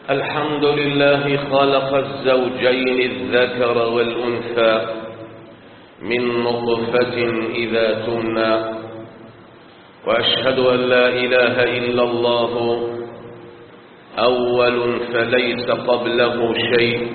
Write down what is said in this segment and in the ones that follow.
الحمد لله خلق الزوجين الذكر والأنثى من نطفة إذا تمنى وأشهد أن لا إله إلا الله أول فليس قبله شيء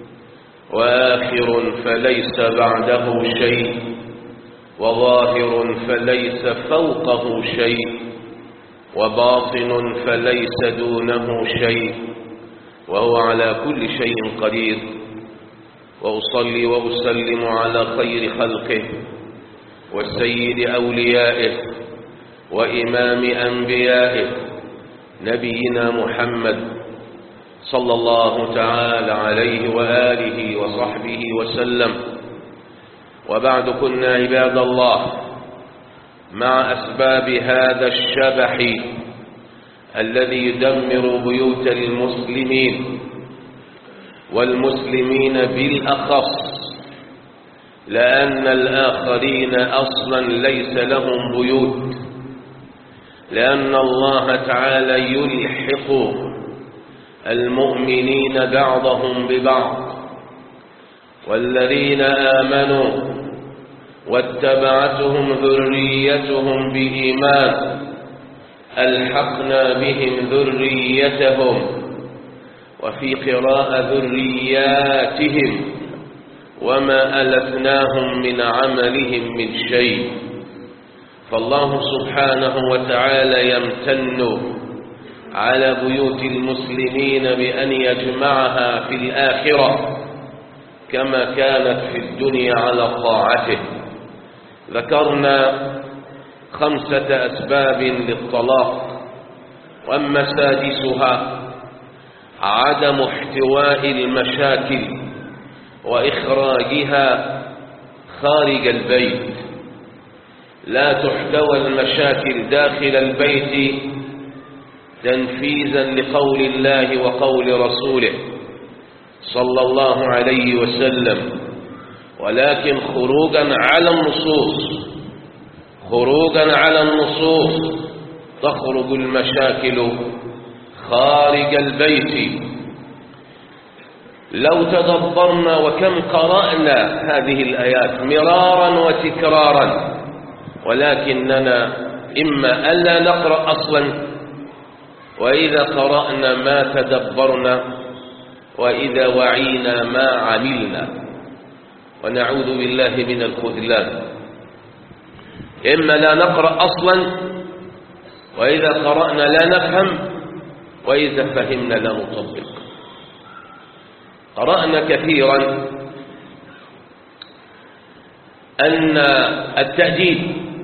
وآخر فليس بعده شيء وظاهر فليس فوقه شيء وباطن فليس دونه شيء وهو على كل شيء قدير وأصلي وأسلم على خير خلقه والسيد أوليائه وإمام أنبيائه نبينا محمد صلى الله تعالى عليه وآله وصحبه وسلم وبعد كنا عباد الله مع أسباب هذا الشبح الذي يدمر بيوت المسلمين والمسلمين بالأخص لأن الآخرين أصلا ليس لهم بيوت لأن الله تعالى يلحق المؤمنين بعضهم ببعض والذين آمنوا واتبعتهم ذريتهم بإيمان ألحقنا بهم ذريتهم وفي قراءة ذرياتهم وما ألفناهم من عملهم من شيء فالله سبحانه وتعالى يمتن على بيوت المسلمين بأن يجمعها في الآخرة كما كانت في الدنيا على طاعته ذكرنا خمسة أسباب للطلاق وأما سادسها عدم احتواء المشاكل وإخراجها خارج البيت لا تحتوى المشاكل داخل البيت تنفيذا لقول الله وقول رسوله صلى الله عليه وسلم ولكن خروجا على النصوص خروجا على النصوص تخرج المشاكل خارج البيت لو تدبرنا وكم قرأنا هذه الآيات مرارا وتكرارا ولكننا إما ألا نقرأ أصلا وإذا قرأنا ما تدبرنا وإذا وعينا ما عملنا ونعوذ بالله من الخذلان إما لا نقرأ أصلا وإذا قرأنا لا نفهم وإذا فهمنا لا نطبق قرأنا كثيرا أن التأديب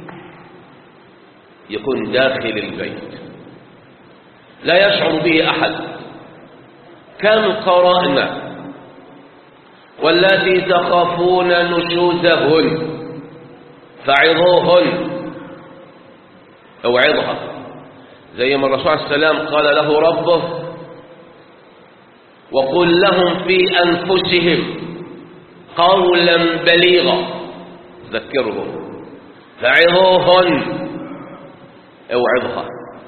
يكون داخل البيت لا يشعر به أحد كم قرأنا والتي تخافون نشوزهن فعظوهن اوعظها زي ما الرسول عليه السلام قال له ربه وقل لهم في أنفسهم قولا بليغا ذكرهم فعظوهن اوعظها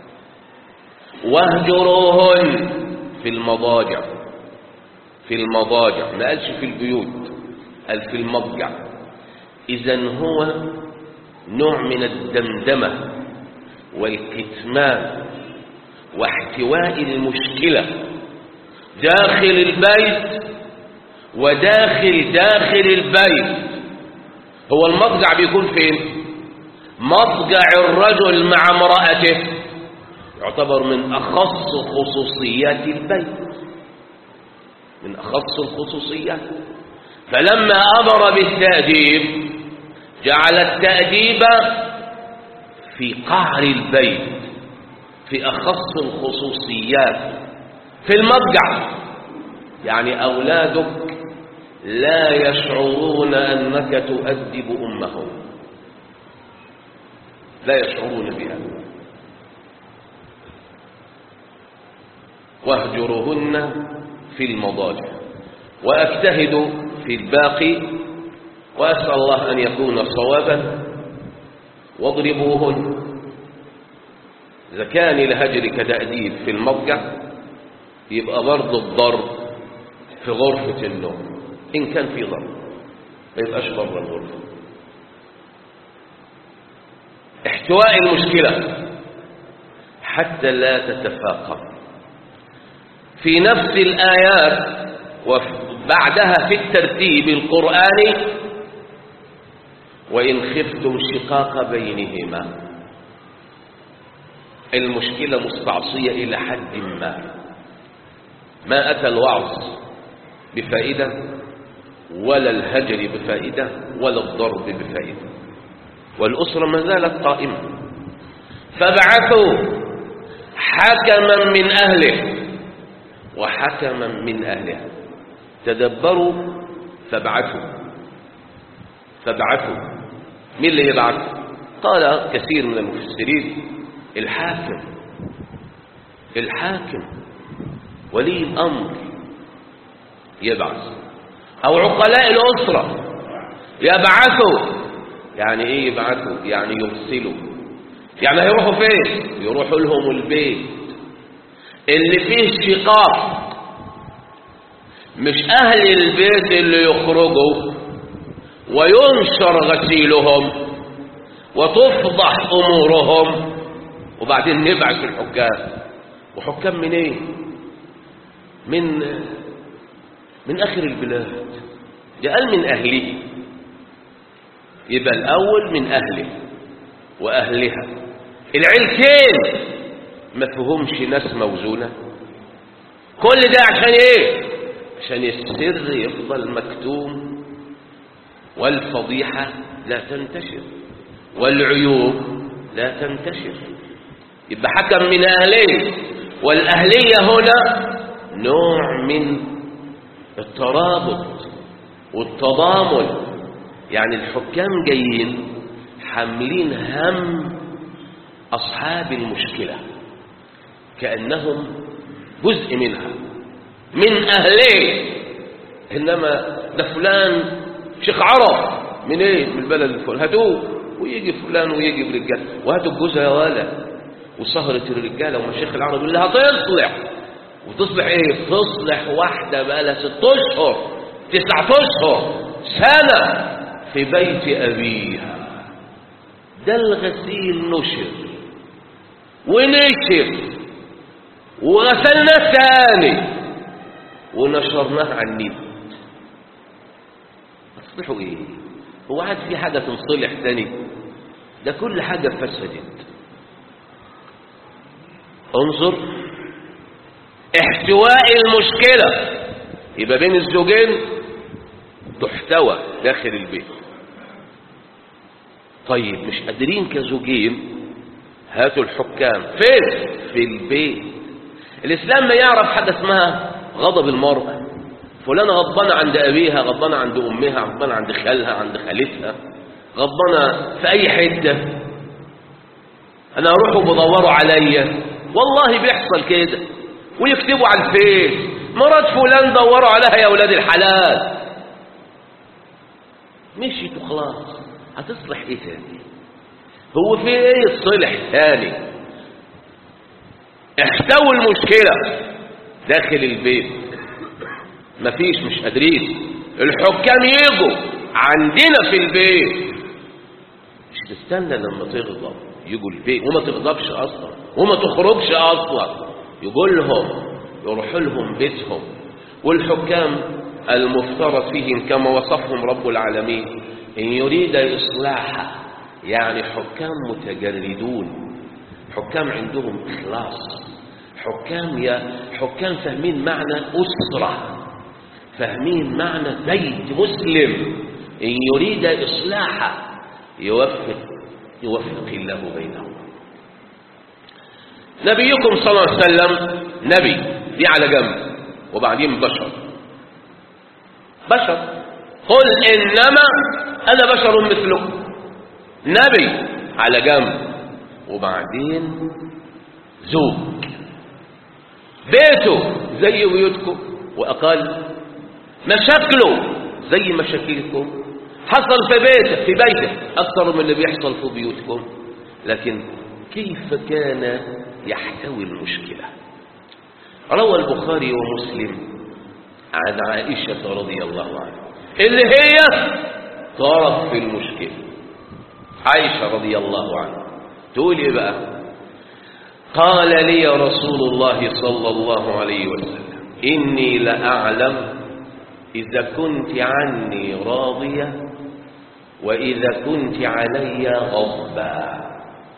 واهجروهن في المضاجع في المضاجع ما قالش في البيوت قال في المضجع إذا هو نوع من الدمدمة والكتمان واحتواء المشكلة داخل البيت وداخل داخل البيت هو المضجع بيكون فين مضجع الرجل مع امرأته يعتبر من أخص خصوصيات البيت من أخص الخصوصيات فلما أمر بالتأديب جعل التأديب في قعر البيت في أخص الخصوصيات في المضجع يعني أولادك لا يشعرون أنك تؤدب أمهم لا يشعرون بها واهجرهن في المضاجع وأجتهد في الباقي وأسأل الله أن يكون صوابا واضربوهن إذا كان الهجر كتأديب في المضجع يبقى برضه الضرب في غرفة النوم إن كان في ضرب ما يبقاش بره الغرفة احتواء المشكلة حتى لا تتفاقم في نفس الآيات وبعدها في الترتيب القرآني وإن خفتم شقاق بينهما المشكلة مستعصية إلى حد ما ما أتى الوعظ بفائدة ولا الهجر بفائدة ولا الضرب بفائدة والأسرة ما زالت قائمة فابعثوا حكما من أهله وحكما من أهلها تدبروا فابعثوا فابعثوا مين اللي يبعث قال كثير من المفسرين الحاكم الحاكم ولي الأمر يبعث أو عقلاء الأسرة يبعثوا يعني إيه يبعثوا يعني يرسلوا يعني هيروحوا فين يروحوا لهم البيت اللي فيه شقاق مش أهل البيت اللي يخرجوا وينشر غسيلهم وتفضح أمورهم وبعدين نبعث الحكام وحكام من ايه من من اخر البلاد ده قال من اهله يبقى الاول من اهله واهلها العيلتين ما فيهمش ناس موزونه كل ده عشان ايه عشان السر يفضل مكتوم والفضيحه لا تنتشر والعيوب لا تنتشر يبقى حكم من أهليه والأهلية هنا نوع من الترابط والتضامن يعني الحكام جايين حاملين هم أصحاب المشكلة كأنهم جزء منها من أهليه إنما ده فلان شيخ عرب من ايه من البلد الفلاني هاتوه ويجي فلان ويجي برجال وهاتوا الجوزة يا ولد وسهرة الرجالة ومشايخ العرب اللي هتصلح وتصلح ايه تصلح واحدة بقى لها ست اشهر تسعة اشهر سنة في بيت ابيها ده الغسيل نشر ونشر وغسلناه تاني ونشرناه على النت تصلحوا ايه هو عاد في حاجة تنصلح تاني ده كل حاجة فسدت انظر احتواء المشكلة يبقى بين الزوجين تحتوى داخل البيت طيب مش قادرين كزوجين هاتوا الحكام فين في البيت الإسلام ما يعرف حاجة اسمها غضب المرأة فلانة غضبانة عند أبيها غضبانة عند أمها غضبانة عند خالها عند خالتها غضبانة في أي حتة أنا أروح وبدوروا عليا والله بيحصل كده ويكتبوا على الفيس مرات فلان دوروا عليها يا ولاد الحلال مشيت وخلاص هتصلح ايه تاني هو في ايه الصلح تاني احتووا المشكلة داخل البيت مفيش مش قادرين الحكام يجوا عندنا في البيت مش تستنى لما تغضب يجوا البيت وما تغضبش اصلا وما تخرجش اصلا يقول لهم يروح لهم بيتهم والحكام المفترض فيهم كما وصفهم رب العالمين إن يريد إصلاحا يعني حكام متجردون حكام عندهم إخلاص حكام يا حكام فاهمين معنى أسرة فاهمين معنى بيت مسلم إن يريد إصلاحا يوفق يوفق الله بينهم نبيكم صلى الله عليه وسلم نبي دي على جنب وبعدين بشر بشر قل إنما أنا بشر مثلكم نبي على جنب وبعدين زوج بيته زي بيوتكم وأقل مشاكله زي مشاكلكم حصل في بيته في بيته أكثر من اللي بيحصل في بيوتكم لكن كيف كان يحتوي المشكلة روى البخاري ومسلم عن عائشة رضي الله عنها اللي هي طرف في المشكلة عائشة رضي الله عنها تقول ايه بقى قال لي رسول الله صلى الله عليه وسلم إني لأعلم إذا كنت عني راضية وإذا كنت علي غضبا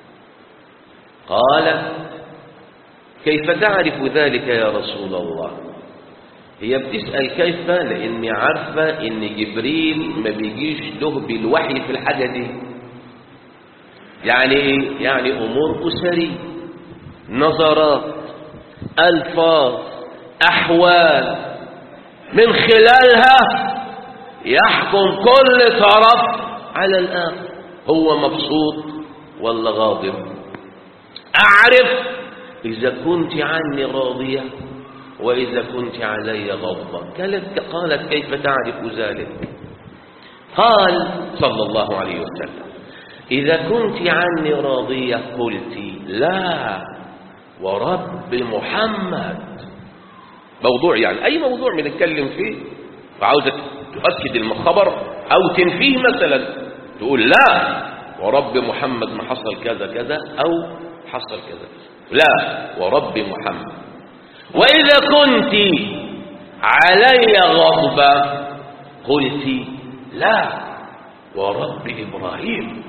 قالت كيف تعرف ذلك يا رسول الله هي بتسأل كيف لأني عارفة إن جبريل ما بيجيش له بالوحي في الحاجة دي يعني إيه؟ يعني أمور أسرية نظرات ألفاظ أحوال من خلالها يحكم كل طرف على الآخر هو مبسوط ولا غاضب أعرف إذا كنت عني راضية وإذا كنت علي غضبة قالت, قالت كيف تعرف ذلك قال صلى الله عليه وسلم إذا كنت عني راضية قلت لا ورب محمد موضوع يعني أي موضوع بنتكلم فيه وعاوزة تؤكد الخبر أو تنفيه مثلا تقول لا ورب محمد ما حصل كذا كذا أو حصل كذا لا ورب محمد وإذا كنت علي غضبة قلت لا ورب إبراهيم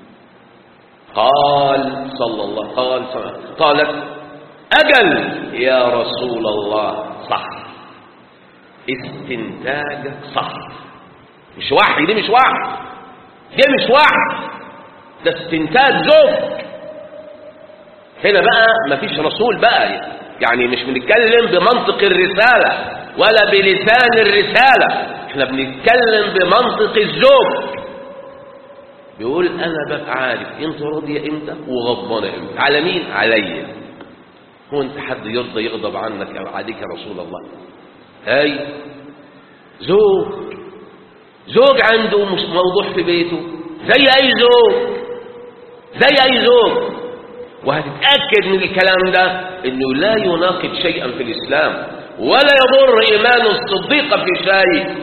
قال صلى الله قال صلى الله قالت أجل يا رسول الله صح استنتاجك صح مش وحي دي مش وحي دي مش وحي ده استنتاج زوج هنا بقى مفيش رسول بقى يعني مش بنتكلم بمنطق الرسالة ولا بلسان الرسالة احنا بنتكلم بمنطق الزوج بيقول انا ببقى عارف انت راضية امتى وغضبانة امتى على مين عليا هو انت حد يرضى يغضب عنك او عليك يا رسول الله اي زوج زوج عنده مش موضوع في بيته زي اي زوج زي اي زوج وهتتأكد من الكلام ده انه لا يناقض شيئا في الاسلام ولا يضر ايمان الصديق في شيء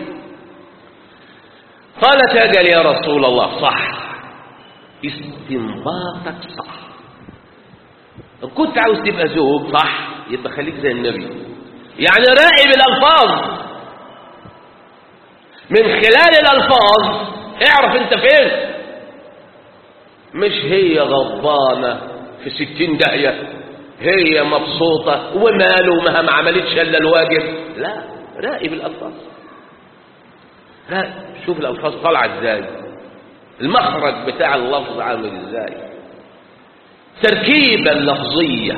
قالت اجل يا رسول الله صح استنباطك صح ان كنت عاوز تبقى زوج صح يبقى خليك زي النبي يعني راقب الالفاظ من خلال الالفاظ اعرف انت فين مش هي غضبانه في ستين داهيه هي مبسوطه وماله ما ما عملتش الا الواجب لا راقب الالفاظ راقب شوف الالفاظ طالعه ازاي المخرج بتاع اللفظ عامل ازاي تركيبة لفظية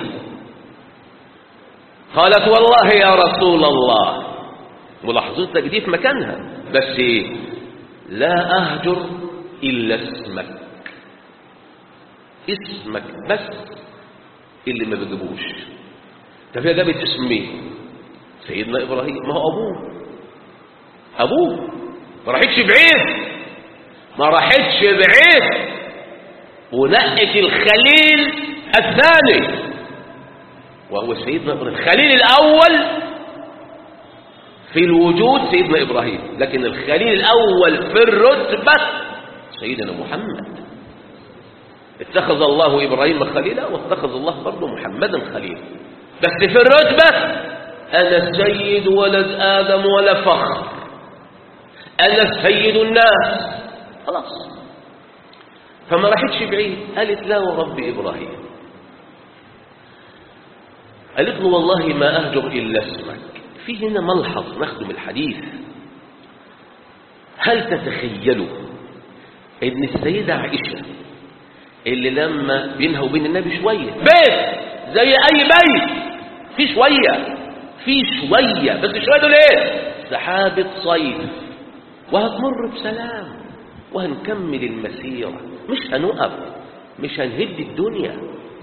قالت والله يا رسول الله ملاحظتك دي في مكانها بس ايه لا أهجر إلا اسمك اسمك بس اللي ما بجيبوش طب هي جابت اسم مين سيدنا إبراهيم ما هو أبوه أبوه ما راحتش بعيد ما راحتش بعيد ونقت الخليل الثاني وهو سيدنا إبراهيم الخليل الأول في الوجود سيدنا إبراهيم لكن الخليل الأول في الرتبة سيدنا محمد اتخذ الله إبراهيم خليلا واتخذ الله برضه محمدا خليلا بس في الرتبة أنا سيد ولد آدم ولا فخر أنا سيد الناس خلاص فما راحتش بعيد قالت لا ورب إبراهيم قالت له والله ما أهجر إلا اسمك في هنا ملحظ نخدم الحديث هل تتخيلوا ان السيدة عائشة اللي لما بينها وبين النبي شوية بيت زي أي بيت في شوية في شوية بس شوية دول ايه سحابة صيف وهتمر بسلام وهنكمل المسيرة مش هنقف مش هنهد الدنيا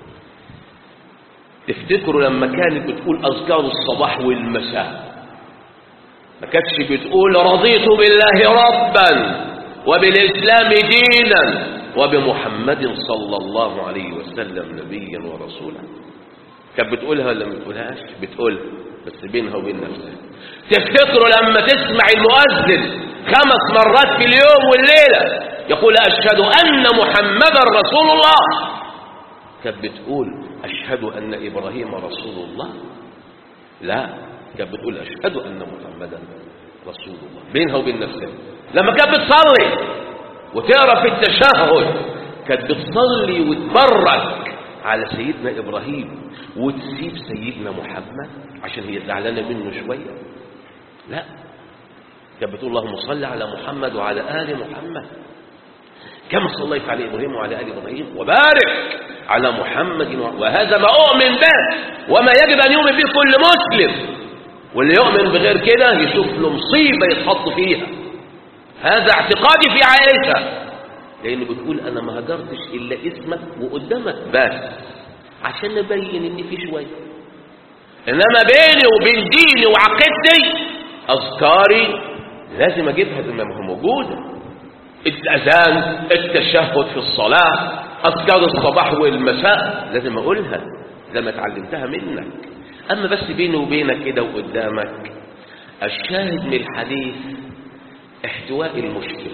تفتكروا لما كانت بتقول أذكار الصباح والمساء ما كانتش بتقول رضيت بالله ربا وبالإسلام دينا وبمحمد صلى الله عليه وسلم نبيا ورسولا كانت بتقولها ولا ما بتقولهاش بتقول بس بينها وبين نفسها تفتكروا لما تسمع المؤذن خمس مرات في اليوم والليلة يقول أشهد أن محمدا رسول الله كانت بتقول أشهد أن إبراهيم رسول الله لا كانت بتقول أشهد أن محمدا رسول الله بينها وبين نفسها لما كانت بتصلي وتقرا في التشهد كانت بتصلي وتبرك على سيدنا إبراهيم وتسيب سيدنا محمد عشان هي زعلانة منه شوية لا كانت بتقول اللهم صل على محمد وعلى آل محمد كما صليت على إبراهيم وعلى آل إبراهيم وبارك على محمد وهذا ما أؤمن به وما يجب أن يؤمن به كل مسلم واللي يؤمن بغير كده يشوف له مصيبة يتحط فيها هذا اعتقادي في عائشة لأنه بتقول أنا ما هجرتش إلا اسمك وقدامك بس عشان نبين إن في شوية إنما بيني وبين ديني وعقيدتي أذكاري لازم أجيبها زي ما هي موجودة الأذان التشهد في الصلاة أذكار الصباح والمساء لازم أقولها زي ما اتعلمتها منك أما بس بيني وبينك كده وقدامك الشاهد من الحديث احتواء المشكلة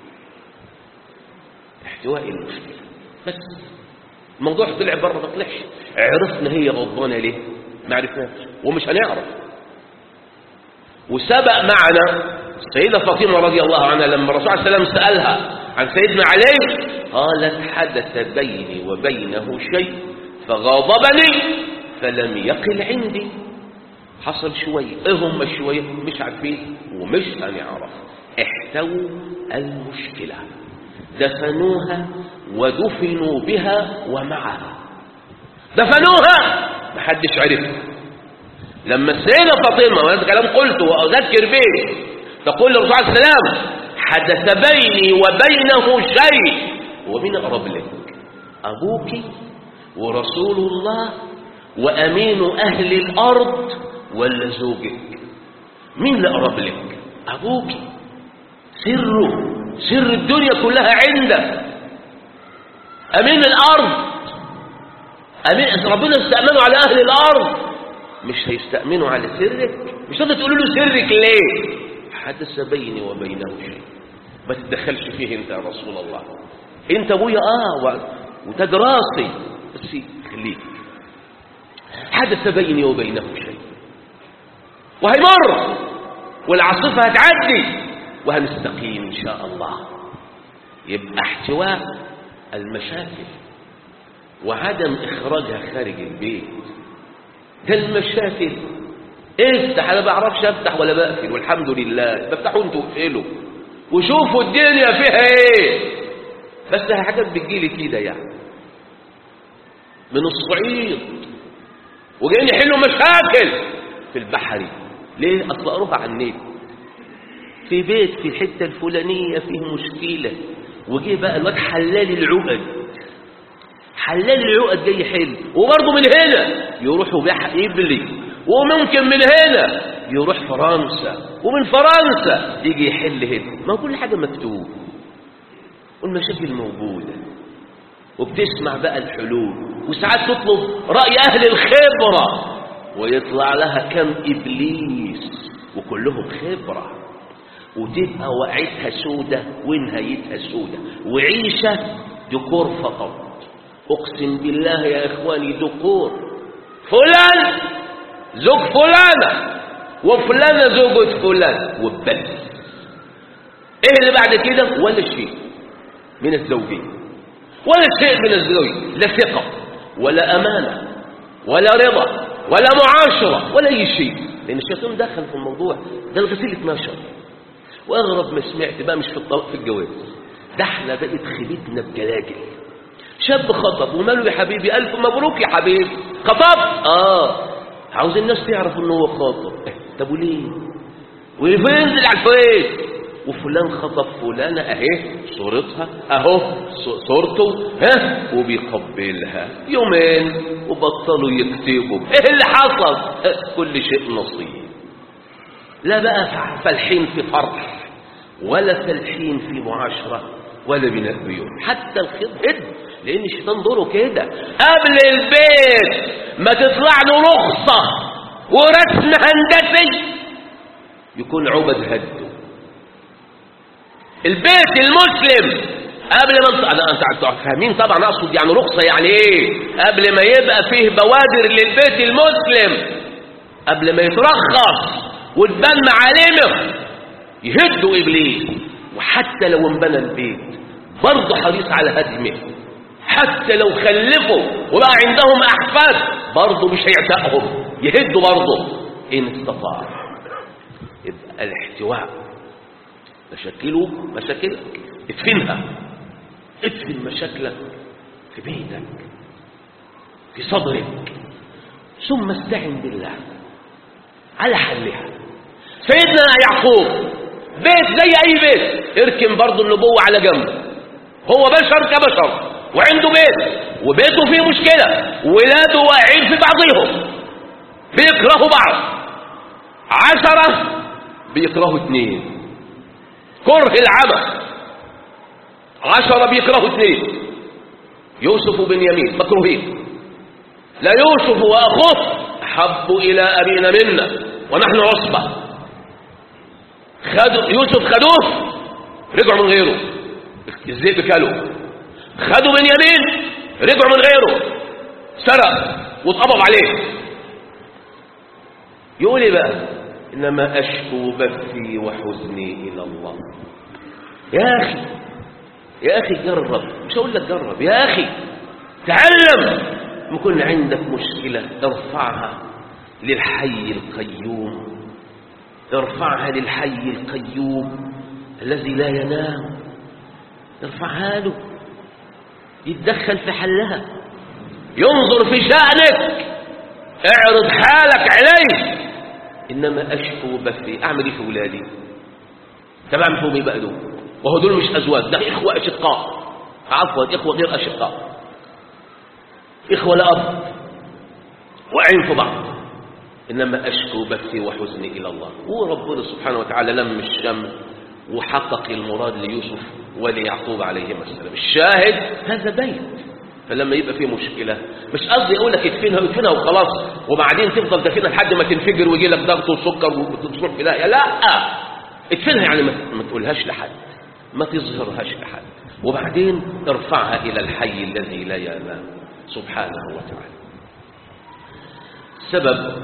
احتواء المشكلة بس الموضوع طلع بره ما طلعش عرفنا هي غضبانة ليه ما عرفناش ومش هنعرف وسبق معنا السيدة فاطمة رضي الله عنها لما الرسول عليه السلام سألها عن سيدنا علي قالت حدث بيني وبينه شيء فغاضبني فلم يقل عندي حصل شوية ايه هم الشوية مش عارفين ومش هنعرف احتووا المشكلة دفنوها ودفنوا بها ومعها دفنوها محدش عرفها لما السيدة فاطمة وهذا كلام قلته وأذكر به تقول للرسول عليه السلام حدث بيني وبينه شيء ومن أقرب لك أبوك ورسول الله وأمين أهل الأرض ولا زوجك مين اللي أقرب لك أبوك سره سر الدنيا كلها عندك أمين الأرض أمين ربنا استأمنوا على أهل الأرض مش هيستأمنوا على سرك مش هتقدر تقول له سرك ليه حدث بيني وبينه شيء ما تتدخلش فيه انت يا رسول الله انت ابويا اه وتاج راسي بس خليك حدث بيني وبينه شيء وهيمر والعاصفه هتعدي وهنستقيم ان شاء الله يبقى احتواء المشاكل وعدم اخراجها خارج البيت ده المشاكل افتح انا بعرفش افتح ولا بقفل والحمد لله بفتحوا انتوا وقفلوا وشوفوا الدنيا فيها ايه بس حاجات بتجيلي كده يعني من الصعيد وجايين يحلوا مشاكل في البحري ليه اصل اروح على النت في بيت في الحته الفلانيه فيه مشكله وجه بقى الواد حلال العقد حلال العقد جاي يحل وبرضه من هنا يروحوا يبلي وممكن من هنا يروح فرنسا ومن فرنسا يجي يحل هنا ما كل حاجة مكتوب والمشاكل موجودة وبتسمع بقى الحلول وساعات تطلب رأي أهل الخبرة ويطلع لها كم إبليس وكلهم خبرة وتبقى وقعتها سودة ونهايتها سودة وعيشة ديكور فقط أقسم بالله يا إخواني ديكور فلان زوج فلانة وفلانة زوجة فلان وبس ايه اللي بعد كده ولا شيء من الزوجين ولا شيء من الزوج لا ثقة ولا أمانة ولا رضا ولا معاشرة ولا أي شيء لأن الشيطان دخل في الموضوع ده الغسيل 12 وأغرب ما سمعت بقى مش في الطلاق في الجواز ده احنا بقت خليتنا بجلاجل شاب خطب وماله يا حبيبي ألف مبروك يا حبيبي خطب آه عاوز الناس تعرف انه هو خاطب طب وليه وينزل على الفيس وفلان خطب فلانة اهي صورتها اهو صورته ها وبيقبلها يومين وبطلوا يكتبوا ايه اللي حصل كل شيء نصيب لا بقى فالحين في فرح ولا فالحين في معاشرة ولا بناء بيوت حتى الخير هد لان الشيطان دوره كده قبل البيت ما تطلع له رخصة ورسم هندسي يكون عبد هده البيت المسلم قبل ما انت انا انت فاهمين طبعا اقصد يعني رخصه يعني ايه قبل ما يبقى فيه بوادر للبيت المسلم قبل ما يترخص وتبان معالمه يهدوا ابليس وحتى لو انبنى البيت برضه حريص على هدمه حتى لو خلفوا وبقى عندهم احفاد برضه مش هيعتقهم يهدوا برضه ان استطاع يبقى الاحتواء مشاكله مشاكلك ادفنها ادفن مشاكلك في بيتك في صدرك ثم استعن بالله على حلها سيدنا يعقوب بيت زي اي بيت اركن برضه النبوة على جنب هو بشر كبشر وعنده بيت وبيته فيه مشكلة ولاده واقعين في بعضهم بيكرهوا بعض عشرة بيكرهوا اتنين كره العمى عشرة بيكرهوا اثنين يوسف وبنيامين مكروهين لا يوسف وأخوه أحب إلى أبينا منا ونحن عصبة خدوا يوسف خدوه رجعوا من غيره الذئب كلوا خدوا بنيامين رجعوا من غيره سرق واتقبض عليه يقول ايه بقى انما اشكو بثي وحزني الى الله يا اخي يا أخي جرب مش هقول لك جرب يا أخي تعلم يكون عندك مشكلة ارفعها للحي القيوم ارفعها للحي القيوم الذي لا ينام ارفعها له يتدخل في حلها ينظر في شأنك اعرض حالك عليه إنما أشكو بثي أعمل إيه في ولادي طب أعمل فيهم إيه بقى دول وهو دول مش أزواج ده إخوة أشقاء عفوا إخوة غير أشقاء إخوة لأب وعين في بعض إنما أشكو بثي وحزني إلى الله وربنا سبحانه وتعالى لم الشمل وحقق المراد ليوسف وليعقوب عليهما السلام الشاهد هذا بيت فلما يبقى فيه مشكلة مش قصدي أقول لك ادفنها ادفنها وخلاص وبعدين تفضل دفنها لحد ما تنفجر ويجي لك ضغط وسكر وتروح في داهية لا ادفنها يعني ما تقولهاش لحد ما تظهرهاش لحد وبعدين ارفعها إلى الحي الذي لا ينام سبحانه وتعالى السبب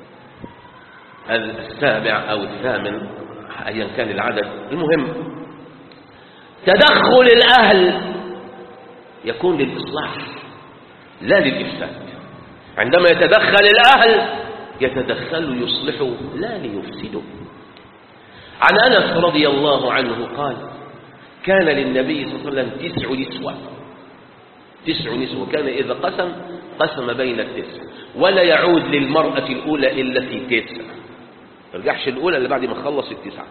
السابع أو الثامن أيا كان العدد المهم تدخل الأهل يكون للإصلاح لا للإفساد عندما يتدخل الأهل يتدخل يصلحوا لا ليفسدوا عن أنس رضي الله عنه قال كان للنبي صلى الله عليه وسلم تسع نسوة تسع نسوة كان إذا قسم قسم بين التسع ولا يعود للمرأة الأولى إلا في تسع ما يرجعش الأولى اللي بعد ما خلص التسعة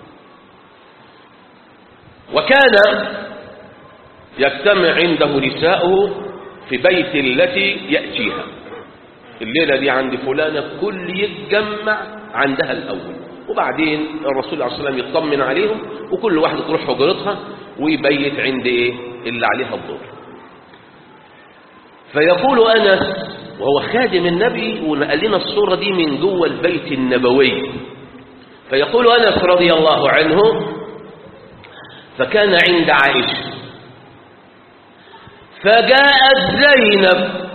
وكان يجتمع عنده نساؤه في بيت التي يأتيها الليلة دي عند فلانة كل يتجمع عندها الأول وبعدين الرسول عليه الصلاة والسلام يطمن عليهم وكل واحدة تروح حجرتها ويبيت عند إيه اللي عليها الدور فيقول أنس وهو خادم النبي ونقل لنا الصورة دي من جوه البيت النبوي فيقول أنس رضي الله عنه فكان عند عائشة فجاءت زينب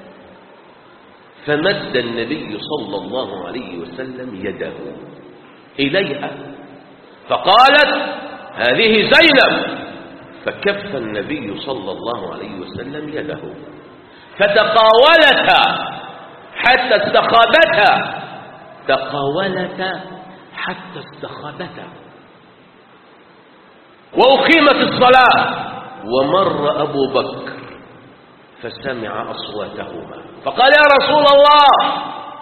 فمد النبي صلى الله عليه وسلم يده إليها فقالت هذه زينب فكف النبي صلى الله عليه وسلم يده فتقاولتا حتى استخابتا تقاولتا حتى استخابتا وأقيمت الصلاة ومر أبو بكر فسمع أصواتهما فقال يا رسول الله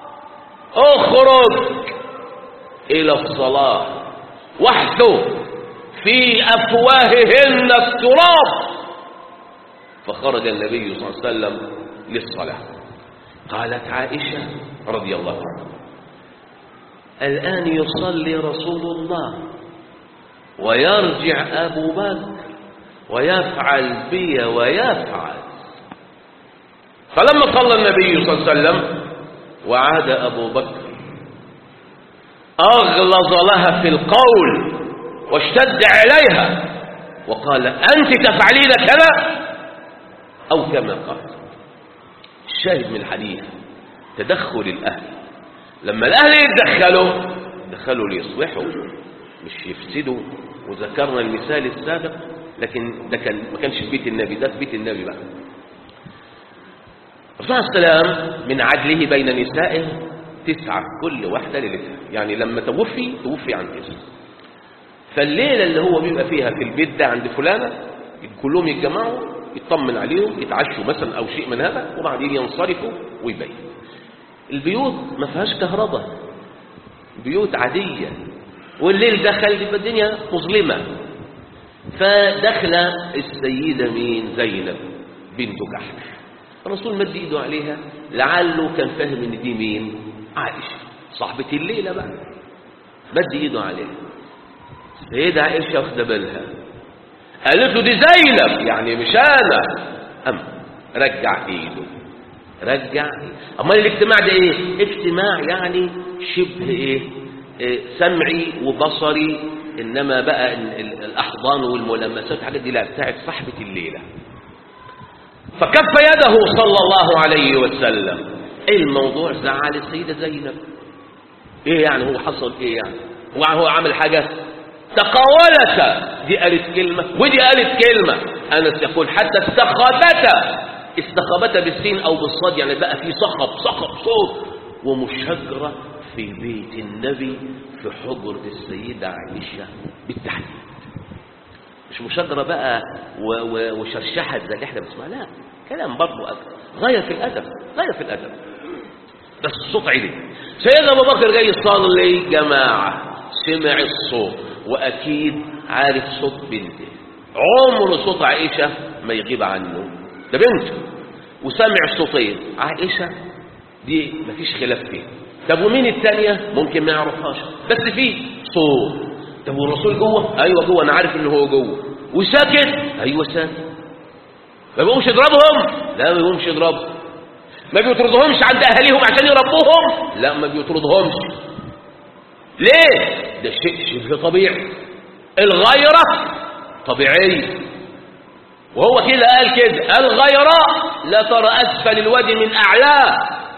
اخرج إلى الصلاة واحثو في أفواههن التراب فخرج النبي صلى الله عليه وسلم للصلاة قالت عائشة رضي الله عنها الآن يصلي رسول الله ويرجع أبو بكر ويفعل بي ويفعل فلما صلى النبي صلى الله عليه وسلم وعاد أبو بكر أغلظ لها في القول واشتد عليها وقال أنت تفعلين كذا أو كما قال الشاهد من الحديث تدخل الأهل لما الأهل يتدخلوا دخلوا ليصلحوا مش يفسدوا وذكرنا المثال السابق لكن ده كان ما كانش في بيت النبي ده في بيت النبي بقى الرسول عليه السلام من عدله بين نسائه تسعة كل واحدة ليلتها يعني لما توفي توفي عن تسعة فالليلة اللي هو بيبقى فيها في البيت ده عند فلانة كلهم يتجمعوا يطمن عليهم يتعشوا مثلا أو شيء من هذا وبعدين ينصرفوا ويبين البيوت ما فيهاش كهرباء بيوت عادية والليل دخل يبقى الدنيا مظلمة فدخل السيدة مين زينب بنت جحش الرسول مد ايده عليها لعله كان فاهم ان دي مين عائشة صاحبة الليلة بقى مد ايده عليها السيدة عائشة واخدة بالها قالت له دي زينب يعني مش انا أم رجع ايده رجع امال الاجتماع ده ايه اجتماع يعني شبه ايه, إيه سمعي وبصري انما بقى ال- ال- الاحضان والملامسات الحاجات دي لا بتاعت صاحبه الليله فكف يده صلى الله عليه وسلم ايه الموضوع زعل السيده زينب ايه يعني هو حصل ايه يعني هو هو عمل حاجه تقاولتا دي قالت كلمه ودي قالت كلمه انس يقول حتى استخبتا استخبتا بالسين او بالصاد يعني بقى في صخب صخب صوت ومشاجره في بيت النبي في حجره السيده عائشه بالتحديد مش مشاجره بقى و- و- وشرشحه زي اللي احنا بنسمعها لا كلام برضه أكتر. غايه في الادب غايه في الادب بس الصوت عالي سيدنا ابو بكر جاي يصلي جماعه سمع الصوت واكيد عارف صوت بنته عمر صوت عائشه ما يغيب عنه ده بنته وسمع صوتين عائشه دي مفيش خلاف فيها طب ومين الثانيه ممكن ما يعرفهاش بس في صوت طب والرسول جوه ايوه جوه انا عارف ان هو جوه وساكت ايوه ساكت ما بيقومش يضربهم لا ما بيقومش يضربهم ما بيطردهمش عند اهاليهم عشان يربوهم لا ما بيطردهمش ليه ده شيء شبه طبيعي الغيرة طبيعية وهو كده قال كده الغيرة لا ترى أسفل الوادي من أعلاه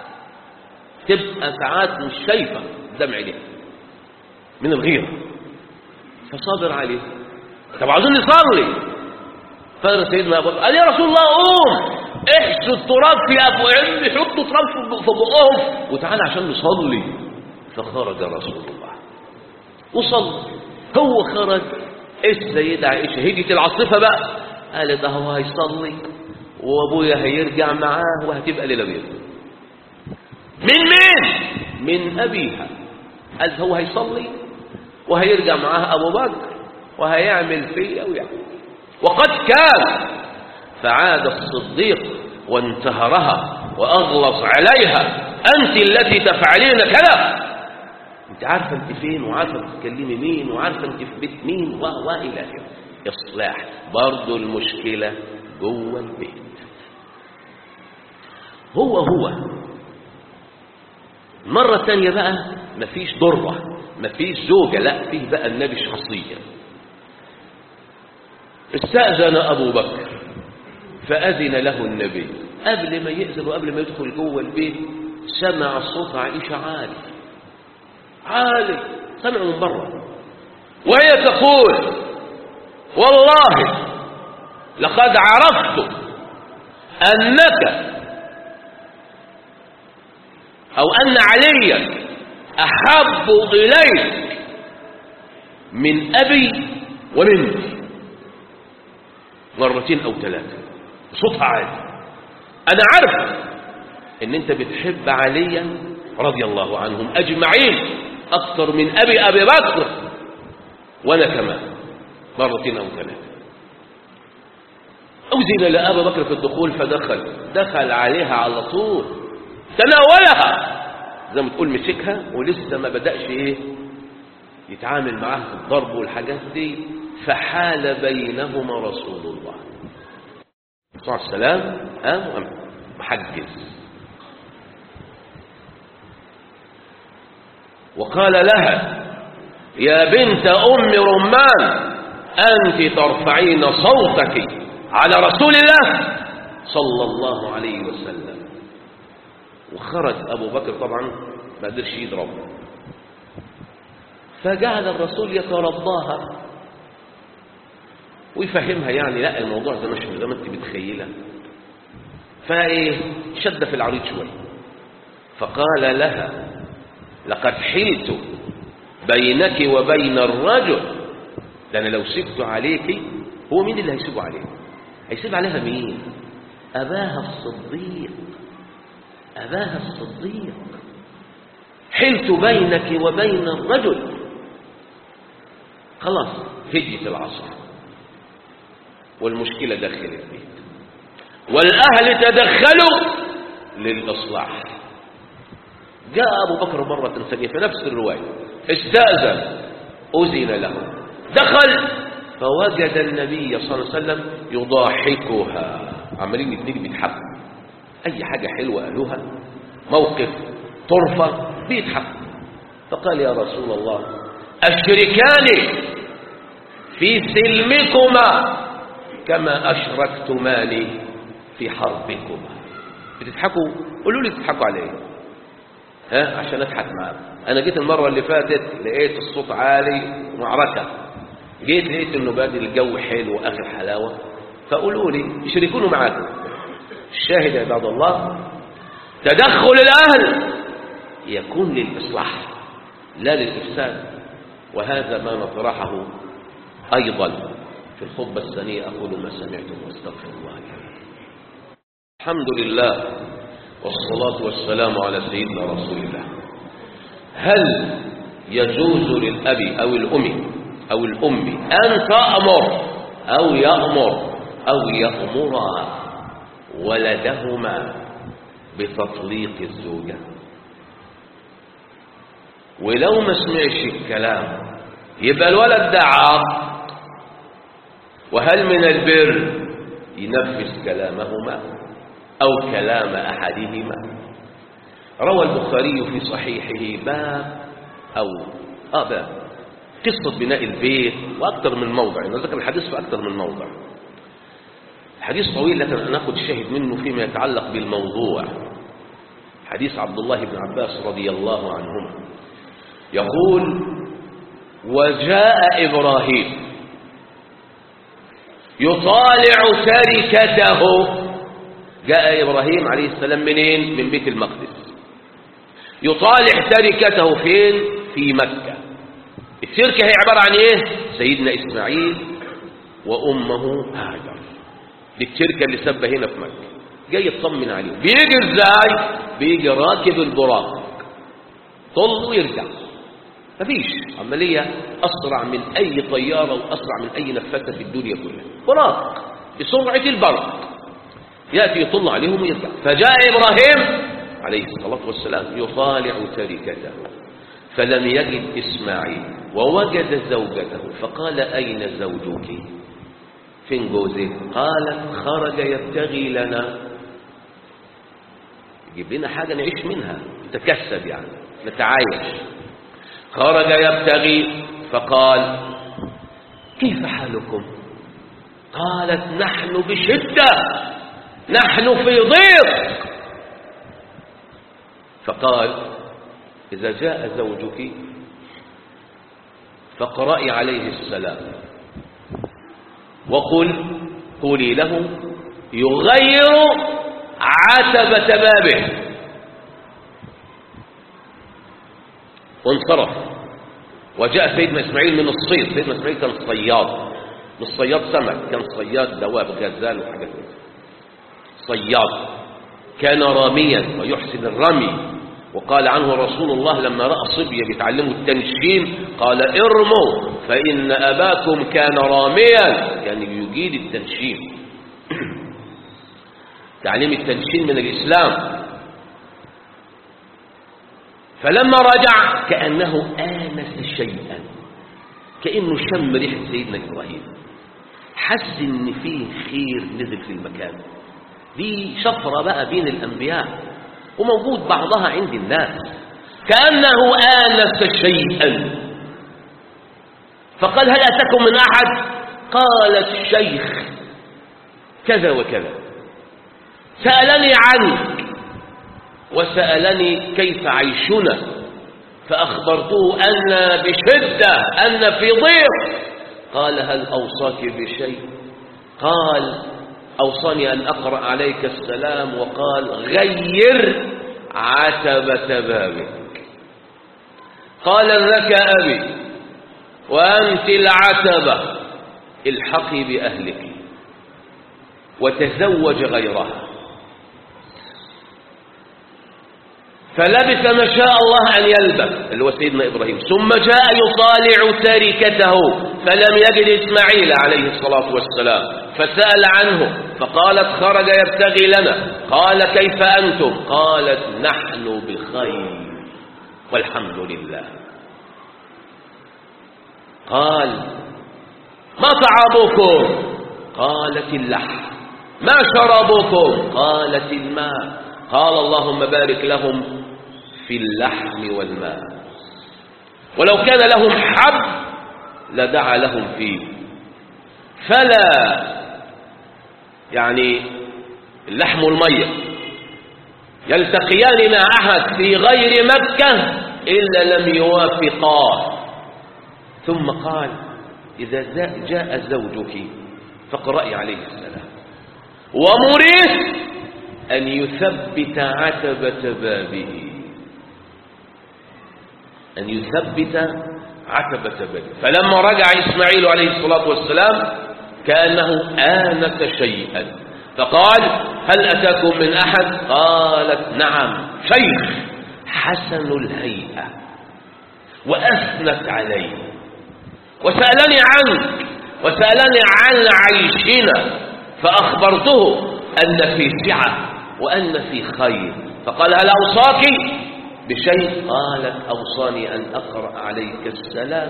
تبقى ساعات مش شايفة دمع عينيها من الغيرة فصابر عليه طب عاوزين نصلي فقال سيدنا ابو بكر قال يا رسول الله قوم احشوا التراب في افواههم حطوا تراب في في بقهم وتعالى عشان نصلي فخرج رسول الله وصلى هو خرج السيدة عائشة هديت العاصفة بقى قالت اهو هيصلي وابويا هيرجع معاه وهتبقى ليلة بيضة من مين؟ من أبيها قال هو هيصلي وهيرجع معاه أبو بكر وهيعمل فيا ويعمل وقد كان فعاد الصديق وانتهرها وأغلظ عليها أنت التي تفعلين كذا أنت عارفة أنت فين وعارفة بتتكلمي مين وعارفة أنت في بيت مين و وإلى آخره إصلاح برضه المشكلة جوه البيت هو هو المرة الثانية بقى مفيش ضرة مفيش زوجة لا فيه بقى النبي شخصيا استأذن أبو بكر فأذن له النبي قبل ما يأذن وقبل ما يدخل جوه البيت سمع صوت عائشة عالي عالي سمع من بره وهي تقول والله لقد عرفت أنك أو أن عليا أحب إليك من أبي ومني مرتين أو ثلاثة صوتها عالي أنا عارف إن أنت بتحب عليا رضي الله عنهم أجمعين أكثر من أبي أبي بكر وأنا كمان مرتين أو ثلاثة أوزن لأبا بكر في الدخول فدخل دخل عليها على طول تناولها زي ما تقول مسكها ولسه ما بدأش ايه يتعامل معاها في الضرب والحاجات دي فحال بينهما رسول الله صلى الله عليه وسلم قام محجز وقال لها يا بنت أم رمان أنت ترفعين صوتك على رسول الله صلى الله عليه وسلم وخرج أبو بكر طبعا ما قدرش يضرب فجعل الرسول يترضاها ويفهمها يعني لا الموضوع ده مش زي ما انت متخيله فايه شد في العريض شويه فقال لها لقد حلت بينك وبين الرجل ده انا لو سبت عليك هو مين اللي هيسيبه عليك هيسيب عليها مين اباها الصديق اباها الصديق حلت بينك وبين الرجل خلاص هديت العصر والمشكلة داخل البيت والأهل تدخلوا للإصلاح جاء أبو بكر مرة ثانية في نفس الرواية استأذن أذن له دخل فوجد النبي صلى الله عليه وسلم يضاحكها عمالين الاثنين بيضحكوا أي حاجة حلوة قالوها موقف طرفة بيضحكوا فقال يا رسول الله أشركاني في سلمكما كما أشركتماني في حربكما بتضحكوا قولوا لي بتضحكوا على ايه ها عشان اضحك معاكم انا جيت المره اللي فاتت لقيت الصوت عالي ومعركه جيت لقيت انه بادئ الجو حلو واخر حلاوه فقولوا لي يشركونوا معاكم الشاهد يا عباد الله تدخل الاهل يكون للاصلاح لا للافساد وهذا ما نطرحه ايضا في الخطبه الثانيه اقول ما سمعتم واستغفر الله لي الحمد لله والصلاة والسلام على سيدنا رسول الله هل يجوز للأب أو الأم أو الأم أن تأمر أو يأمر أو يأمر ولدهما بتطليق الزوجة ولو ما سمعش الكلام يبقى الولد ده عاق وهل من البر ينفذ كلامهما أو كلام أحدهما روى البخاري في صحيحه باب أو آه باب قصة بناء البيت وأكثر من موضع يعني ذكر الحديث في أكثر من موضع حديث طويل لكن ناخذ الشاهد منه فيما يتعلق بالموضوع حديث عبد الله بن عباس رضي الله عنهما يقول وجاء إبراهيم يطالع تركته جاء إبراهيم عليه السلام منين من بيت المقدس يطالع تركته فين في مكة التركة هي عبارة عن ايه سيدنا إسماعيل وأمه هاجر دي التركة اللي سبة هنا في مكة جاي يطمن عليه بيجي ازاي بيجي راكب البراق طل ويرجع مفيش عملية أسرع من أي طيارة وأسرع من أي نفاثة في الدنيا كلها براق بسرعة البرق يأتي يطل عليهم ويرجع فجاء إبراهيم عليه الصلاة والسلام يطالع تركته فلم يجد إسماعيل ووجد زوجته فقال أين زوجك فين جوزك قالت خرج يبتغي لنا يجيب لنا حاجة نعيش منها نتكسب يعني نتعايش خرج يبتغي فقال كيف حالكم قالت نحن بشدة نحن في ضيق فقال إذا جاء زوجك فاقرأي عليه السلام وقل قولي له يغير عتبة بابه وانصرف وجاء سيدنا إسماعيل من الصيد سيدنا إسماعيل كان صياد مش صياد سمك كان صياد دواب غزال وحاجات كده صياد كان راميا ويحسن الرمي وقال عنه رسول الله لما رأى صبية بيتعلموا التنشين قال ارموا فإن أباكم كان راميا يعني يجيد التنشين تعليم التنشين من الإسلام فلما رجع كأنه آنس شيئا كأنه شم ريحة سيدنا إبراهيم حس إن فيه خير نزل في المكان دي شفرة بقى بين الأنبياء وموجود بعضها عند الناس كأنه آنس شيئا فقال هل أتكم من أحد قال الشيخ كذا وكذا سألني عنك وسألني كيف عيشنا فأخبرته أن بشدة أن في ضيق قال هل أوصاك بشيء قال أوصاني أن أقرأ عليك السلام وقال غير عتبة بابك قال ذاك أبي وأنت العتبة الحقي بأهلك وتزوج غيرها فلبث ما شاء الله أن يلبث اللي هو سيدنا إبراهيم ثم جاء يطالع تركته فلم يجد إسماعيل عليه الصلاة والسلام فسأل عنه فقالت خرج يبتغي لنا قال كيف أنتم قالت نحن بخير والحمد لله قال ما طعامكم قالت اللحم ما شربكم قالت الماء قال اللهم بارك لهم في اللحم والماء ولو كان لهم حب لدعا لهم فيه فلا يعني اللحم والمية يلتقيان مع أحد في غير مكة إلا لم يوافقاه ثم قال إذا جاء زوجك فاقرأي عليه السلام ومريه أن يثبت عتبة بابه أن يثبت عتبة بابه فلما رجع إسماعيل عليه الصلاة والسلام كأنه آنس شيئا فقال هل أتاكم من أحد قالت نعم شيخ حسن الهيئة وأثنت عليه وسألني عنك وسألني عن عيشنا فأخبرته أن في سعة وأن في خير فقال هل أوصاك بشيء قالت أوصاني أن أقرأ عليك السلام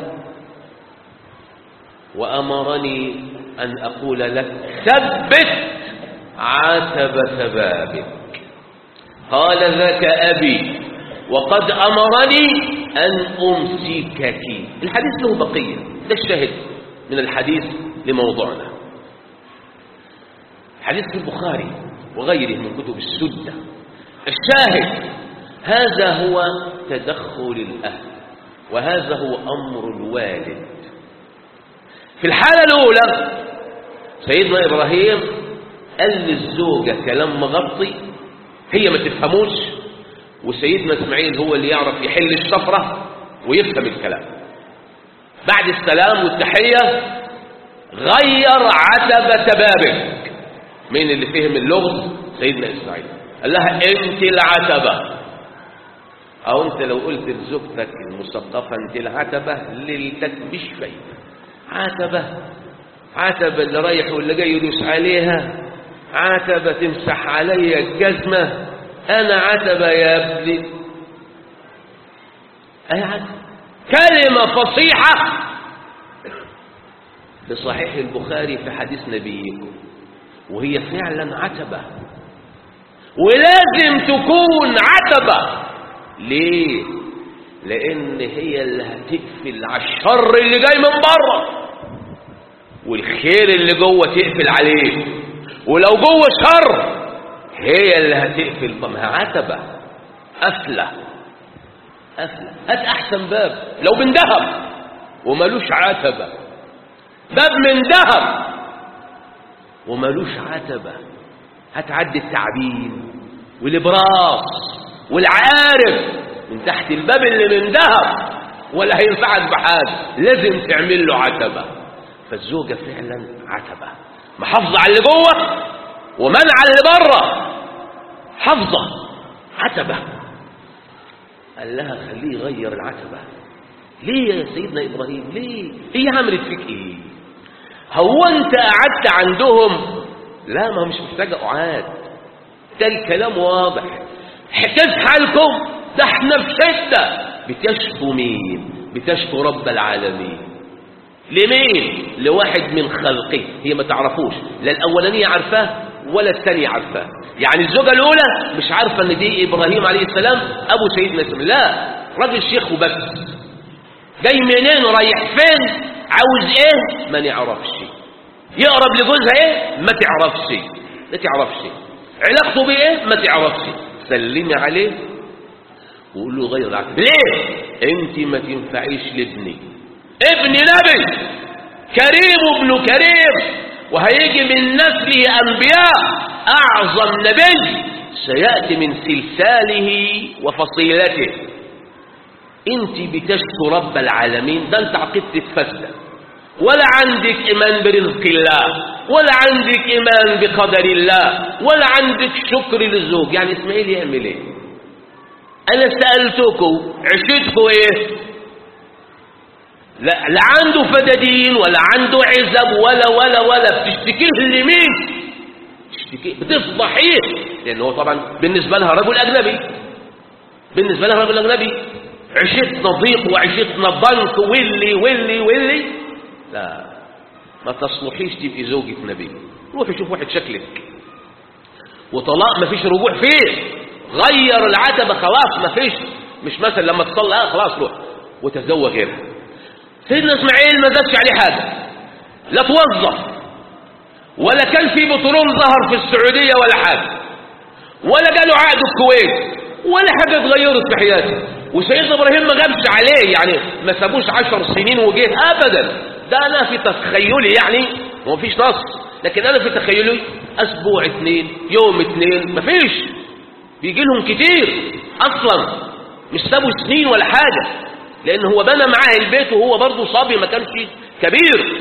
وأمرني أن أقول لك ثبت عتبة بابك قال ذاك أبي وقد أمرني أن أمسكك الحديث له بقية ده الشاهد من الحديث لموضوعنا حديث في البخاري وغيره من كتب السدة الشاهد هذا هو تدخل الأهل وهذا هو أمر الوالد في الحالة الأولى سيدنا إبراهيم قال للزوجة كلام مغطي هي ما تفهموش وسيدنا إسماعيل هو اللي يعرف يحل الشفرة ويفهم الكلام بعد السلام والتحية غير عتبة بابك مين اللي فهم اللغز سيدنا إسماعيل قال لها انت العتبة او انت لو قلت لزوجتك المثقفة انت العتبة ليلتك مش فايدة عتبة عتبة اللي رايح واللي جاي يدوس عليها عتبة تمسح عليا الجزمة انا عتبة يا ابني اي عتبة كلمة فصيحة في صحيح البخاري في حديث نبيكم وهي فعلا عتبة ولازم تكون عتبة ليه لان هي اللي هتقفل على الشر اللي جاي من بره والخير اللي جوه تقفل عليه ولو جوه شر هي اللي هتقفل ما عتبة قفلة قفلة هات احسن باب لو من ذهب وملوش عتبة باب من ذهب وملوش عتبة هتعدي التعبين والابراص والعارف من تحت الباب اللي من ذهب ولا هينفعك بحاجه لازم تعمل له عتبه فالزوجه فعلا عتبه محافظه على اللي جوه ومنع اللي بره حافظه عتبه قال لها خليه يغير العتبه ليه يا سيدنا ابراهيم ليه هي عملت فيك ايه هو انت قعدت عندهم لا ما هو مش محتاجه قعاد ده الكلام واضح تسحلكم ده احنا في شدة بتشكو مين بتشكو رب العالمين لمين لواحد من خلقه هي ما تعرفوش لا الاولانية عارفاه ولا الثانية عارفاه يعني الزوجة الاولى مش عارفة ان دي ابراهيم عليه السلام ابو سيدنا اسماعيل لا راجل شيخ وبس جاي منين ورايح فين عاوز ايه ما نعرفش يقرب لجوزها ايه ما تعرفش ما تعرفش علاقته بايه ما تعرفش سلمي عليه وقول له غير العقل ليه انت ما تنفعيش لابني ابن نبي كريم ابن كريم وهيجي من نسله انبياء اعظم نبي سياتي من سلساله وفصيلته انت بتشكو رب العالمين ده انت عقيدتك فاسده ولا عندك ايمان برزق الله ولا عندك ايمان بقدر الله ولا عندك شكر للزوج يعني اسماعيل يعمل ايه انا سالتكم عشتكم ايه لا, لا عنده فدادين ولا عنده عزب ولا ولا ولا بتشتكيه لمين بتشتكيه بتفضحيه لان هو طبعا بالنسبه لها رجل اجنبي بالنسبه لها رجل اجنبي عشتنا ضيق وعشتنا بنك واللي واللي واللي لا ما تصلحيش تبقي زوجة نبي روحي شوف واحد شكلك وطلاق ما فيش رجوع فيه غير العتبة خلاص ما فيش مش مثلا لما تصلي آه خلاص روح وتزوج غيرها سيدنا اسماعيل ما زادش عليه حاجة لا توظف ولا كان في بترول ظهر في السعودية ولا حاجة ولا جاله عقد الكويت ولا حاجة اتغيرت في حياته وسيدنا ابراهيم ما غابش عليه يعني ما سابوش عشر سنين وجه ابدا ده انا في تخيلي يعني هو مفيش نص لكن انا في تخيلي اسبوع اتنين يوم اتنين مفيش بيجي لهم كتير اصلا مش سابوا سنين ولا حاجة لان هو بنى معاه البيت وهو برضه صبي ما كانش كبير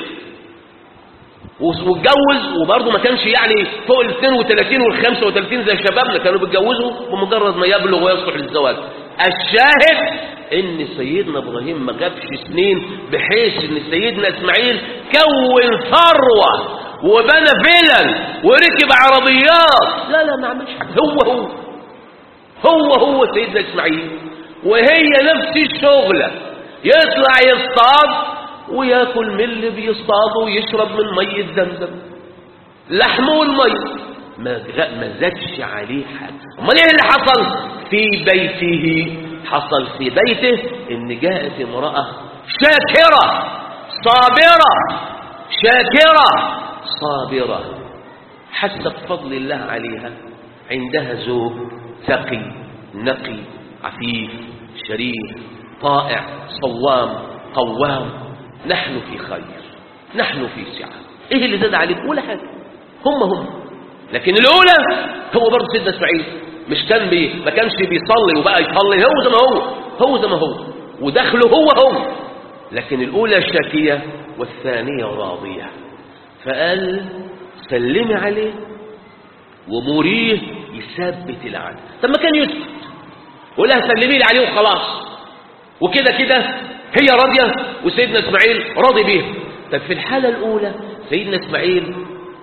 واتجوز وبرضه ما كانش يعني فوق ال 32 وال 35 زي شبابنا كانوا بيتجوزوا بمجرد ما يبلغ ويصلح للزواج الشاهد ان سيدنا ابراهيم ما جابش سنين بحيث ان سيدنا اسماعيل كون ثروه وبنى فيلل وركب عربيات لا لا ما عملش حاجه هو هو هو هو سيدنا اسماعيل وهي نفس الشغله يطلع يصطاد وياكل من اللي بيصطاده ويشرب من ميه زمزم لحمه والميه ما ما زادش عليه حاجه امال ايه اللي حصل في بيته حصل في بيته ان جاءت امراه شاكره صابره شاكره صابره حست بفضل الله عليها عندها زوج تقي نقي عفيف شريف طائع صوام قوام نحن في خير نحن في سعه ايه اللي زاد عليك ولا حاجه هم هم لكن الاولى هو برضه سيدنا اسماعيل مش كان بي ما كانش بيصلي وبقى يصلي هو زي ما هو هو زي ما هو ودخله هو هو لكن الاولى شاكيه والثانيه راضيه فقال سلمي عليه ومريه يثبت العدل طب ما كان يسكت ولا سلمي لي عليه وخلاص وكده كده هي راضيه وسيدنا اسماعيل راضي بيها طب في الحاله الاولى سيدنا اسماعيل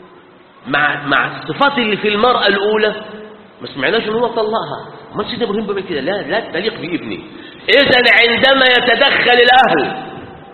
مع مع الصفات اللي في المرأة الأولى ما سمعناش ان هو طلقها ما سيدنا ابراهيم بيعمل كده لا لا تليق بابني اذا عندما يتدخل الاهل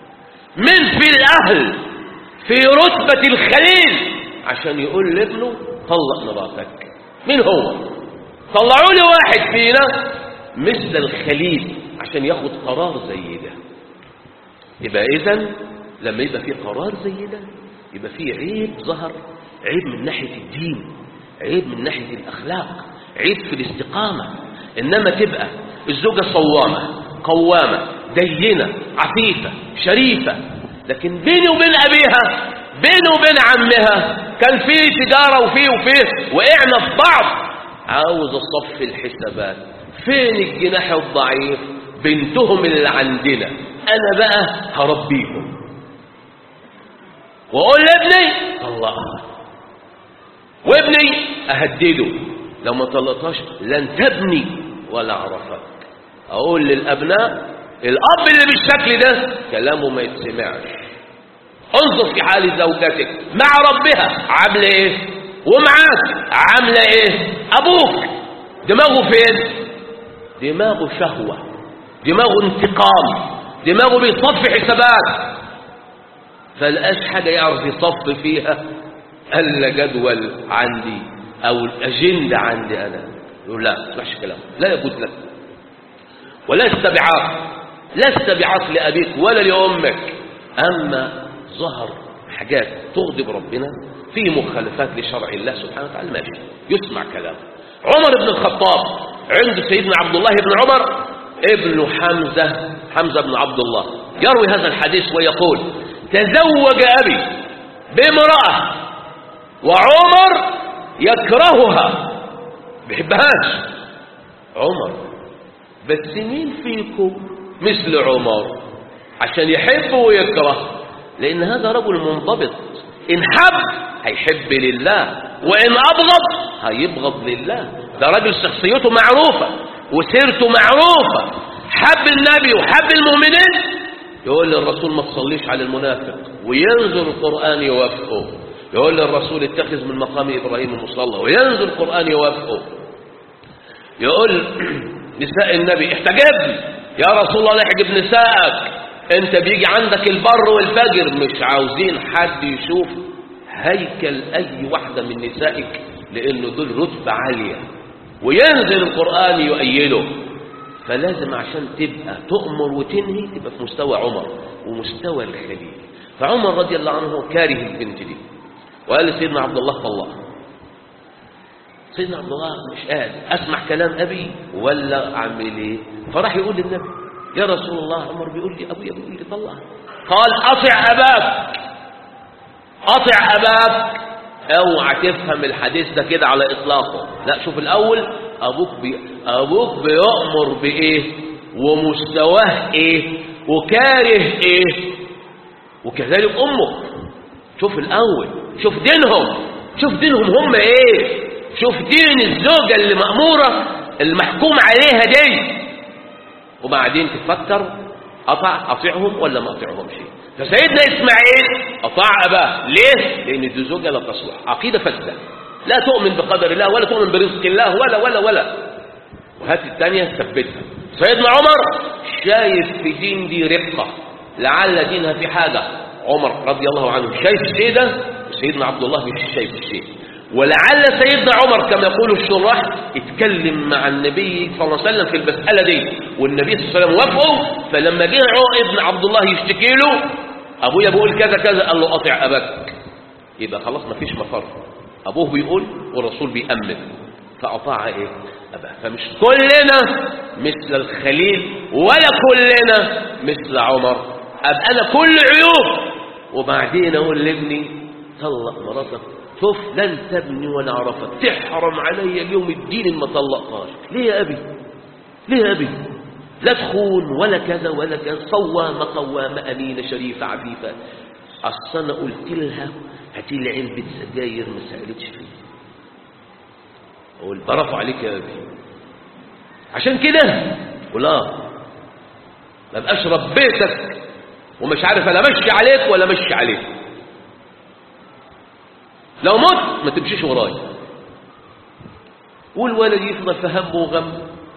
من في الاهل في رتبة الخليل عشان يقول لابنه طلق مراتك مين هو طلعوا لي واحد فينا مثل الخليل عشان ياخد قرار زي ده يبقى اذا لما يبقى في قرار زي ده يبقى في عيب ظهر عيب من ناحية الدين عيب من ناحية الأخلاق عيب في الاستقامة إنما تبقى الزوجة صوامة قوامة دينة عفيفة شريفة لكن بيني وبين أبيها بيني وبين عمها كان في تجارة وفيه وفيه وقعنا في بعض عاوز أصفي الحسابات فين الجناح الضعيف بنتهم اللي عندنا أنا بقى هربيهم وأقول لابني طلقها وابني أهدده لو ما طلقتهاش لن تبني ولا عرفك أقول للأبناء الأب اللي بالشكل ده كلامه ما يتسمعش انظر في حال زوجتك مع ربها عاملة ايه ومعاك عاملة ايه أبوك دماغه فين دماغه شهوة دماغه انتقام دماغه بيصفي حسابات فلقاش حاجة يعرف يصفي فيها ألا جدول عندي أو الأجندة عندي أنا يقول لا ما تسمعش كلام لا يجوز لك ولست بعاق لست بعاق لأبيك ولا لأمك أما ظهر حاجات تغضب ربنا في مخالفات لشرع الله سبحانه وتعالى ماشي يسمع كلامه عمر بن الخطاب عند سيدنا عبد الله بن عمر ابن حمزة حمزة بن عبد الله يروي هذا الحديث ويقول تزوج أبي بامرأة وعمر يكرهها بيحبهاش عمر بس مين فيكم مثل عمر عشان يحب ويكره لأن هذا رجل منضبط إن حب هيحب لله وإن أبغض هيبغض لله ده راجل شخصيته معروفة وسيرته معروفة حب النبي وحب المؤمنين يقول للرسول ما تصليش على المنافق وينزل القرآن يوافقه يقول للرسول اتخذ من مقام إبراهيم مصلى وينزل القرآن يوافقه يقول نساء النبي احتجبني يا رسول الله احجب نسائك انت بيجي عندك البر والفجر مش عاوزين حد يشوف هيكل اي واحدة من نسائك لانه دول رتبة عالية وينزل القرآن يؤيده فلازم عشان تبقى تؤمر وتنهي تبقى في مستوى عمر ومستوى الخليل فعمر رضي الله عنه كاره البنت دي وقال لسيدنا عبد الله طلقها سيدنا عبد الله مش قادر اسمع كلام ابي ولا اعمل ايه فراح يقول للنبي يا رسول الله عمر بيقول لي ابويا بيقول لي طلقها قال اطع اباك اطع اباك اوعى تفهم الحديث ده كده على اطلاقه لا شوف الاول ابوك بي... ابوك بيأمر بايه ومستواه ايه وكاره ايه وكذلك امك شوف الاول شوف دينهم شوف دينهم هم ايه شوف دين الزوجة اللي مأمورة المحكوم عليها دي وبعدين تفكر أطع أطيعهم ولا ما أطيعهمش فسيدنا إسماعيل أطاع أباه ليه؟ لأن دي زوجة لا تصلح عقيدة فاسدة لا تؤمن بقدر الله ولا تؤمن برزق الله ولا ولا ولا وهات الثانية ثبتها سيدنا عمر شايف في دين دي رقة لعل دينها في حاجة عمر رضي الله عنه شايف الشيء ده وسيدنا عبد الله مش شايف الشيء ولعل سيدنا عمر كما يقول الشراح اتكلم مع النبي صلى الله عليه وسلم في المسألة دي والنبي صلى الله عليه وسلم وافقه فلما جه ابن عبد الله يشتكي له ابويا بيقول كذا كذا قال له اطع اباك يبقى خلاص ما فيش مفر ابوه بيقول والرسول بيأمن فأطاع ايه أباه فمش كلنا مثل الخليل ولا كلنا مثل عمر أبقى أنا كل عيوب وبعدين أقول لابني طلق مراتك شوف لن تبني ولا عرفت تحرم علي اليوم الدين ما طلقهاش ليه يا أبي ليه يا أبي لا تخون ولا كذا ولا كذا صوامة قوامة أمينة شريفة عفيفة أصل أنا قلت لها هاتي لي علبة سجاير ما سألتش فيه أقول برافو عليك يا أبي عشان كده ولا ما بقاش ربيتك ومش عارف أنا مشي عليك ولا مشي عليك لو مت ما تمشيش وراي والولد يفضل في هم وغم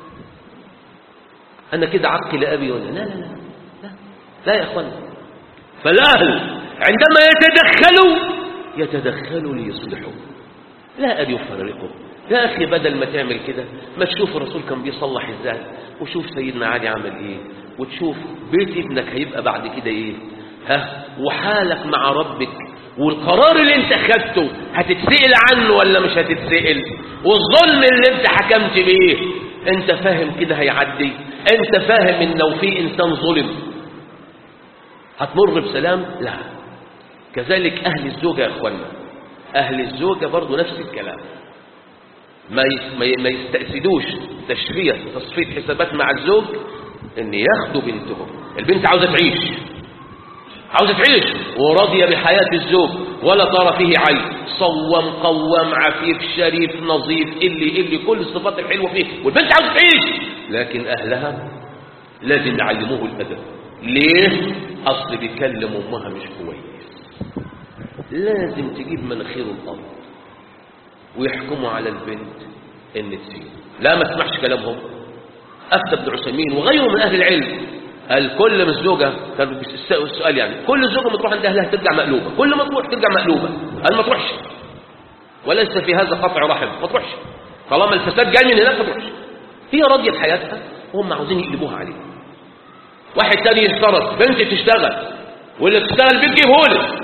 أنا كده عقي لأبي ولا لا لا لا لا, لا يا أخوان فالأهل عندما يتدخلوا يتدخلوا ليصلحوا لا أن يفرقوا يا أخي بدل ما تعمل كده ما تشوف الرسول كان بيصلح ازاي وشوف سيدنا علي عمل ايه وتشوف بيت ابنك هيبقى بعد كده ايه ها وحالك مع ربك والقرار اللي انت خدته هتتسئل عنه ولا مش هتتسئل والظلم اللي انت حكمت بيه انت فاهم كده هيعدي انت فاهم ان لو في انسان ظلم هتمر بسلام لا كذلك اهل الزوجة يا اخوانا اهل الزوجة برضو نفس الكلام ما ما يستأسدوش تشفية تصفية حسابات مع الزوج ان ياخدوا بنتهم البنت عاوزة تعيش عاوزة تعيش وراضية بحياة الزوج ولا ترى فيه عيب صوم قوام عفيف شريف نظيف اللي اللي كل الصفات الحلوة فيه والبنت عاوزة تعيش لكن أهلها لازم يعلموه الأدب ليه؟ أصل بيكلم أمها مش كويس لازم تجيب مناخيره الأرض ويحكموا على البنت ان تسيب لا ما تسمعش كلامهم افتى ابن عثيمين وغيره من اهل العلم قال كل ما الزوجه كان بيسالوا السؤال يعني كل زوجه ما تروح عند اهلها ترجع مقلوبه كل ما تروح ترجع مقلوبه قال ما تروحش وليس في هذا قطع رحم ما تروحش طالما الفساد جاي من هناك ما تروحش هي راضيه بحياتها وهم عاوزين يقلبوها عليه واحد تاني يشترط بنت تشتغل واللي تشتغل بتجيبهولك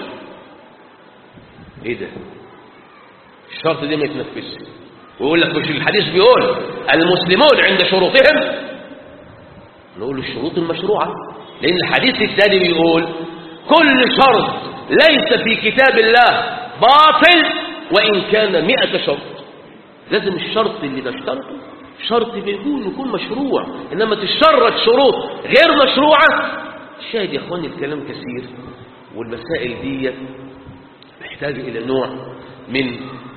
ايه ده الشرط ده ما يتنفذش ويقول لك مش الحديث بيقول المسلمون عند شروطهم نقول له الشروط المشروعة لأن الحديث الثاني بيقول كل شرط ليس في كتاب الله باطل وإن كان مئة شرط لازم الشرط اللي نشترطه شرط بيكون يكون مشروع إنما تشرط شروط غير مشروعة شاهد يا إخواني الكلام كثير والمسائل دي محتاجة إلى نوع من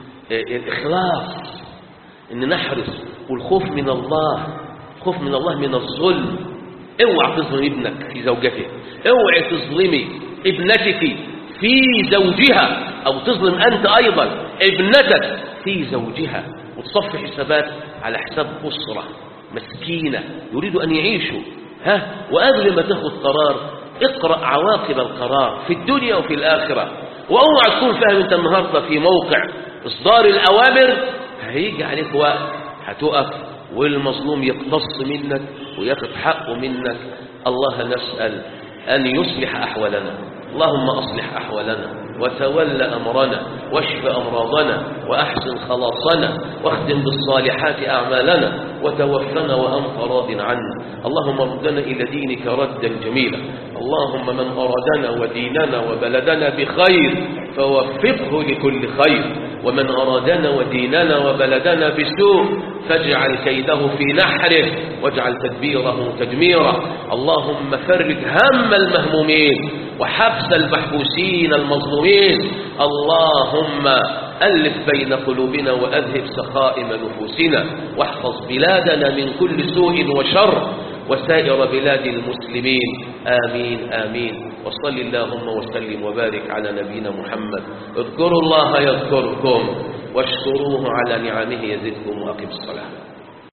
الإخلاص إن نحرص والخوف من الله خوف من الله من الظلم اوعى تظلم ابنك في زوجته اوعى تظلمي ابنتك في زوجها او تظلم انت ايضا ابنتك في زوجها وتصفي حسابات على حساب اسره مسكينه يريد ان يعيشوا ها وقبل ما تاخد قرار اقرا عواقب القرار في الدنيا وفي الاخره واوعى تكون فاهم انت النهارده في موقع اصدار الاوامر هيجي عليك وقت هتقف والمظلوم يقتص منك وياخد حقه منك الله نسأل أن يصلح أحوالنا اللهم أصلح أحوالنا وتول أمرنا واشف أمراضنا وأحسن خلاصنا واختم بالصالحات أعمالنا وتوفنا وأنت راض عنا اللهم ردنا إلى دينك ردا جميلا اللهم من أرادنا وديننا وبلدنا بخير فوفقه لكل خير ومن أرادنا وديننا وبلدنا بسوء فاجعل كيده في نحره واجعل تدبيره تدميرا اللهم فرج هم المهمومين وحبس المحبوسين المظلومين اللهم ألف بين قلوبنا وأذهب سخائم نفوسنا واحفظ بلادنا من كل سوء وشر وسائر بلاد المسلمين آمين آمين وصل اللهم وسلم وبارك على نبينا محمد اذكروا الله يذكركم واشكروه على نعمه يزدكم وأقم الصلاة